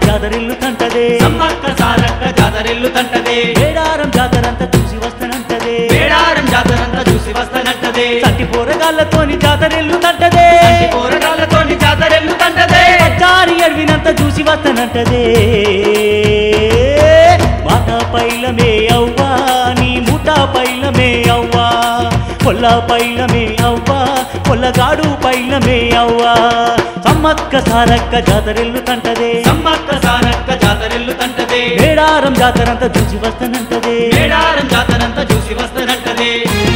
జాతరిల్లు తంటదే సమ్మక్క సారక్క జాతరెల్లు తంటదే మేడారం జాతరంతా చూసి వస్తానంటదే మేడారం జాతరంతా చూసి వస్తానంటదే సట్టి పోరగాళ్ళతోని జాతరిల్లు తంటదే పోరగాళ్ళతోని జాతరెల్లు తంటదే పచ్చారి అడవినంత చూసి వస్తానంటదే మాట పైలమే అవ్వా నీ ముఠ పైలమే అవ్వా పొల్ల పైలమే అవ్వా పొల్లగాడు పైలమే అవ్వా సమ్మక్క సారక్క జాతరెల్లు తంటదే సమ్మక్క సారక్క జాతరెల్లు తంటదే మేడారం జాతరంతా చూసి వస్తానంటదే మేడారం జాతరంతా చూసి వస్తానంటదే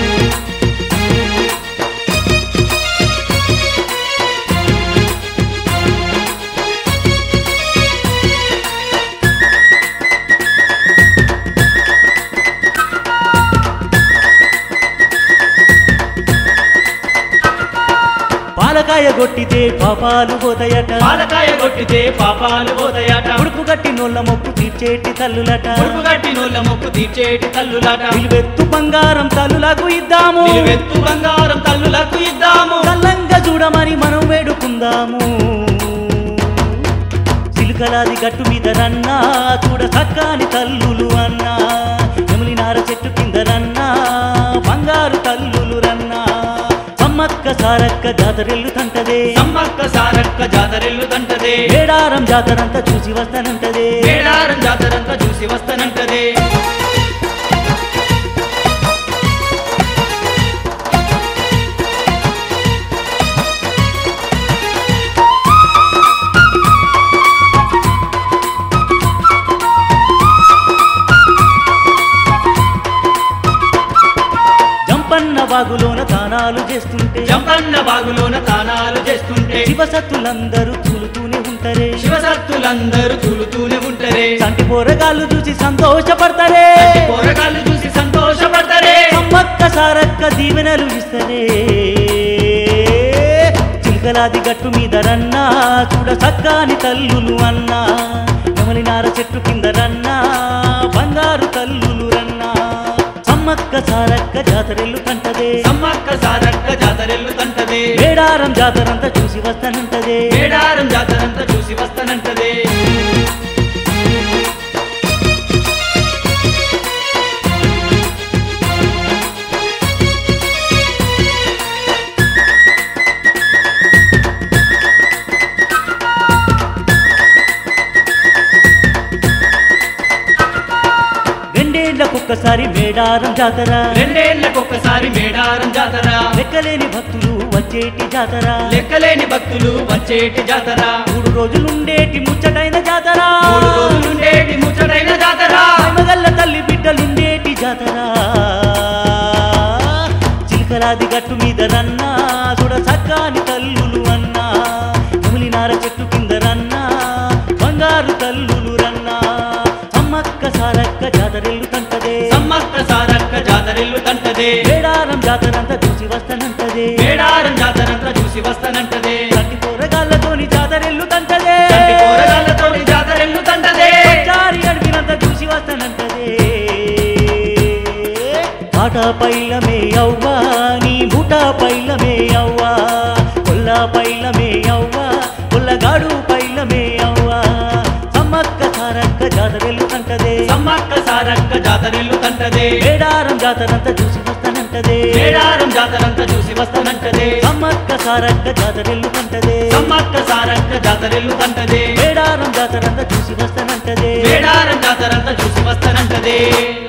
పాలకాయ కొట్టితే పాపాలు పోతాయట పాలకాయ కొట్టితే పాపాలు పోతాయట ఉడుపు గట్టి నోళ్ళ మొక్కు తీర్చేటి తల్లులట ఉడుపు గట్టి నోళ్ళ మొక్కు తీర్చేటి తల్లులాట నిలువెత్తు బంగారం తల్లులకు ఇద్దాము నిలువెత్తు బంగారం తల్లులకు ఇద్దాము కల్లంగా చూడమని మనం వేడుకుందాము సిలుకలాది గట్టు మీద రన్నా చూడ చక్కని తల్లులు అన్నా ఎములినార చెట్టు కింద రన్నా బంగారు తల్లులు రన్నా సమ్మక్క సారక్క జాతరెల్లు తంటదే సమ్మక్క సారక్క జాతరెల్లు తంటదే మేడారం జాతరంతా చూసి వస్తానంటదే మేడారం జాతరంతా చూసి వస్తానంటదే జంపన్న వాగులోన తానాలు చేస్తుంటే జంపన్న బాగులోన తానాలు చేస్తుంటే శివసత్తులందరూ చూలుతూనే ఉంటారే శివసత్తులందరూ తూలుతూనే ఉంటారే సంటి పోరగాళ్ళు చూసి సంతోషపడతారే పోరగాళ్ళు చూసి సంతోషపడతారే సమ్మక్క సారక్క దీవెనలు ఇస్తరే చిలకలాది గట్టు మీద రన్నా చూడ చక్కని తల్లులు అన్నా నెమలినార చెట్టు కింద రన్నా బంగారు తల్లులు రన్నా సమ్మక్క సారక్క జాతరెల్లు కంటదే సమ్మక్క సారక్క జాతరెల్లు తంటదే మేడారం జాతరంతా చూసి వస్తానంటదే మేడారం జాతరంతా చూసి వస్తానంటదే రెండేళ్లకొక్కసారి మేడారం జాతర రెండేళ్లకొక్కసారి మేడారం జాతర లెక్కలేని భక్తులు వచ్చేటి జాతర లెక్కలేని భక్తులు వచ్చేటి జాతర మూడు రోజులుండేటి ముచ్చటైన జాతర మూడు రోజులుండేటి ముచ్చటైన జాతర మగల్ల తల్లి బిడ్డలుండేటి జాతర చిలకలాది గట్టు మీద రన్నా చూడ చక్కని తల్లులు అన్నా ములినార చెట్టు కింద రన్నా బంగారు తల్లులు రన్నా సమ్మక్క సారక్క జాతరెల్లు కంటదే సమ్మక్క సారక్క జాతరెల్లు తంటదే మేడారం జాతరంతా చూసి వస్తానంటదే మేడారం జాతరంతా చూసి వస్తానంటదే కంటి కూరగాళ్ళతోని జాతరెల్లు తంటదే కంటి కూరగాళ్ళతోని జాతరెల్లు తంటదే చారి అడిగినంత చూసి వస్తానంటదే పాట పైలమే అవ్వా నీ బుట పైలమే అవ్వా కొల్ల పైలమే అవ్వా కొల్లగాడు పైలమే అవ్వా సమ్మక్క సారక్క జాతరెల్లు కంటదే సమ్మక్క సారక్క జాతరెల్లు తంటదే మేడారం జాతరంతా చూసి వస్తానంటదే మేడారం జాతరంతా చూసి వస్తానంటదే సమ్మక్క సారక్క జాతరెల్లు కంటదే సమ్మక్క సారక్క జాతరెల్లు తంటదే మేడారం జాతరంతా చూసి వస్తానంటదే మేడారం జాతరంతా చూసి వస్తానంటదే